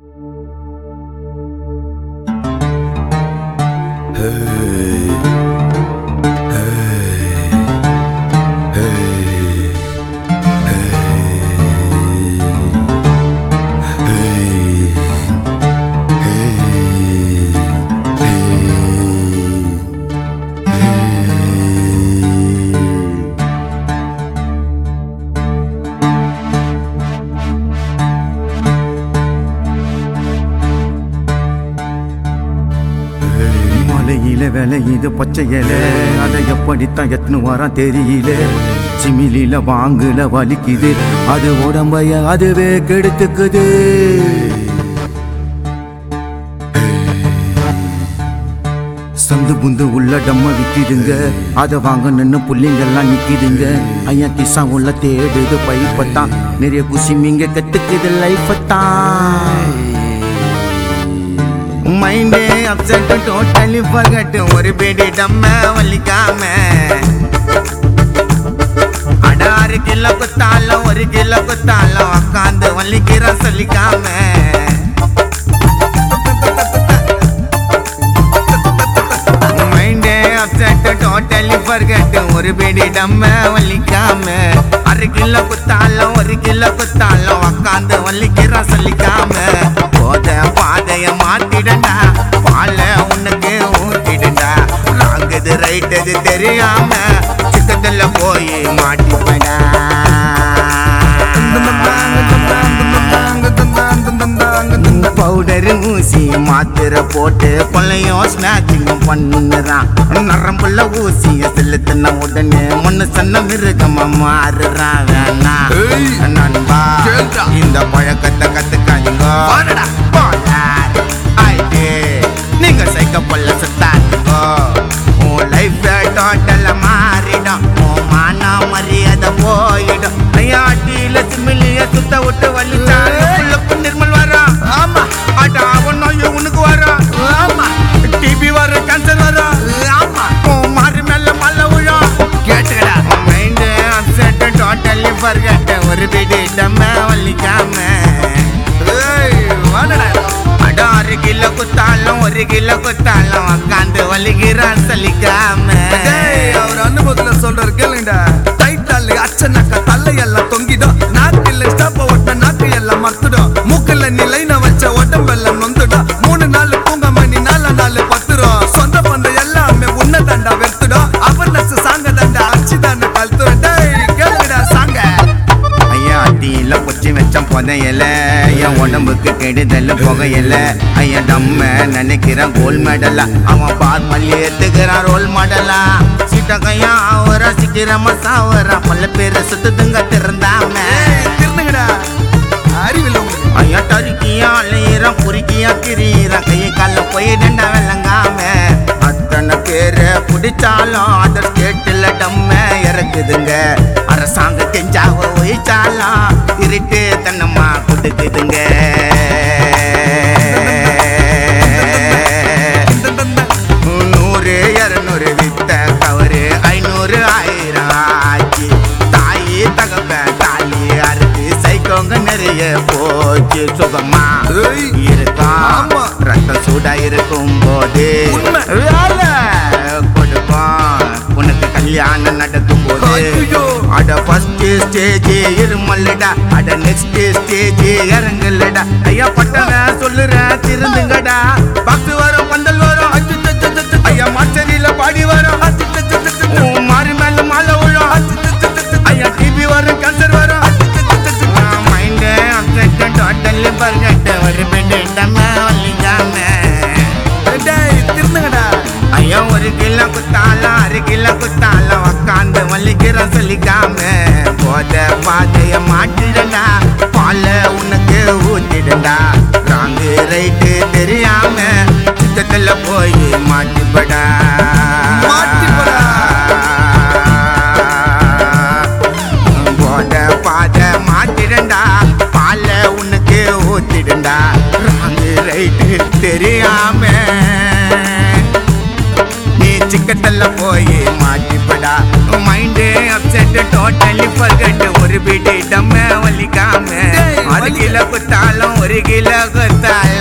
மலையில விளையுது பச்சை இலை அதை எப்படித்தான் எத்தனை வாரம் தெரியல சிமிலில வாங்குல வலிக்குது அது உடம்பைய அதுவே கெடுத்துக்குது சந்து புந்து உள்ள டம்ம விக்குதுங்க அதை வாங்க நின்னு புள்ளிங்கெல்லாம் நிக்குதுங்க ஐயா கிசா உள்ள தேடுது பைப்பத்தான் நிறைய குசி மீங்க கத்துக்குது லைஃபத்தான் மைண்டே அப்செட் டோட்டலி ஃபர்கட் ஒரு பேடி டம்ம வலிக்காம அட ஆறு கிலோ குத்தாலும் ஒரு கிலோ குத்தாலும் உக்காந்து வலிக்கிற சொல்லிக்காம மைண்டே அப்செட் டோட்டலி ஃபர்கட் ஒரு பேடி டம்ம வலிக்காம அரை கிலோ குத்தாலும் ஒரு கிலோ குத்தாலும் உக்காந்து வலிக்கிற சொல்லிக்காம போத பாதைய மாத்திடண்டா பால உனக்கு ஊத்திடண்டா ராங்குது ரைட்டது தெரியாம சிக்கத்துல போய் மாட்டிப்படா பவுடர் ஊசி மாத்திரை போட்டு கொள்ளையும் ஸ்நாச்சிங்கும் பண்ணுறான் நரம்புள்ள ஊசிய செலுத்தின உடனே முன்ன சொன்ன மிருகமா மாறுறான் வேணா ஏய். நண்பா கேளுடா. இந்த பழக்கத்தை கத்துக்காதீங்க வாடா. போலார் ஆயிட்டு நீங்க சைக்க பொல்ல சுத்தாதீங்க உன் லைஃப் டோட்டல மாறிடும் உன் மான மரியாதை போயிடும் ஐயாட்டியில சிமிலிய சுத்த விட்டு வலிச்சாங்க புள்ளப்பு நிர்மல் வரும் ஆமா அட அவன் நோய் உனக்கு வரும் ஆமா டிபி வரும் கேன்சர் வரும் ஆமா உன் மாறு மேல மல்ல விழும் கேட்டுக்கடா மைண்ட் அப்செட் டோட்டலி ஃபர்கெட் ஒரு பிடி டம்ம வலிக்காம ஏய் வாடா அட அரை கிலோ குத்தாலும் ஒரு கிலோ குத்தாலும் உக்காந்து வலிக்கிறான் சலிக்காம டேய் அவர் அனுபவத்துல சொல்றாரு கேளுங்கடா டைட்டால் அச்சனாக்க தலை எல்லாம் தொங்கிடும் நாக்கில் ஸ்டாப்ப ஒட்ட நாக்கு எல்லாம் மறந்துடும் மூக்குல நீ லைன வச்ச உடம்பெல்லாம் நொந்துடும் மூணு நாள் தூங்க மணி நாலு நாள் பத்துரும் சொந்த பந்த எல்லாமே உன்ன தண்டா வெறுத்துடும் அவர்னஸ் சாங்க தண்டா அச்சு தானே கழுத்துடும் டேய் கேளுங்கடா சாங்க ஐயா அடியில பொச்சி வச்ச புதையல என் உடம்புக்கு கெடுதல் புகையல ஐயா நம்ம நினைக்கிறான் கோல் மெடலா அவன் பார் மல்லி ஏத்துக்கிறான் ரோல் மாடலா சீட்ட கையா அவரா சீக்கிரமா சாவரா பல பேர் சுத்துதுங்க திறந்தாம ஏய் திருந்துங்கடா அறிவில்லை உங்களுக்கு ஐயா டருக்கியா அலையிறான் குறுக்கியா கிரீறான் கையை கால போயிடண்டா விளங்காம அத்தனை பேரை பிடிச்சாலும் அதர் ஸ்டேட்டில் டம்ம இறக்குதுங்க அரசாங்க கெஞ்சாவ ஒழிச்சாலும் திருட்டு தன்னம்மா கொடுக்குதுங்க நூறு இரநூறு வித்த கவரு ஐநூறு ஆயிரம் ஆச்சு தாயி தகப்ப தாலி அறுத்து சைக்கோங்க நிறைய போச்சு சுகமா ஏய். இருக்கான் ஆமா. ரத்தம் சூடா இருக்கும் போது உண்மை. வேலை கொடுப்பான் உனக்கு கல்யாணம் நடக்கும் போது ஐயோ. அட ஃபர்ஸ்ட் ஸ்டேஜ் இருமல்லடா அட நெக்ஸ்ட் ஸ்டேஜ் இறங்கலடா ஐயா பட்டன சொல்லுறேன் திருந்துங்கடா பக்து வரும் பந்தல் வரும் ஐயா மாச்சரியில பாடி வரும் உன் மாறி மேல மாலை விழும் ஐயா டிபி வரும் கேன்சர் வரும் மைண்ட் அப்செட் டோட்டலி பர்கெட் ஒரு பெட் டம்ம வலிக்காம டேய் திருந்துங்கடா ஐயா ஒரு கிலோ குத்தாலும் அரை கிலோ குத்தாலும் உக்காந்து வலிக்கிற சொல்லிக்காம போத பாதைய மாட்டிடண்டா பால உனக்கு ஊத்திடண்டா ராங்கு ரைட்டு தெரியாம சித்தத்துல போய் மாட்டிப்படா மாட்டிப்படா. போத பாத மாத்திடண்டா பால உனக்கு ஊத்திடண்டா ராங்கு ரைட்டு தெரியாம நீ சிக்கத்தல்ல போய் மாட்டிப்படா மைண்டு அப்செட் டோட்டலி ஃபர்கட் ஒரு பிடி டம்ம வலிக்காம டேய், அரை வலி- கிலோ குத்தாலும் ஒரு ஒரு கிலோ குத்தால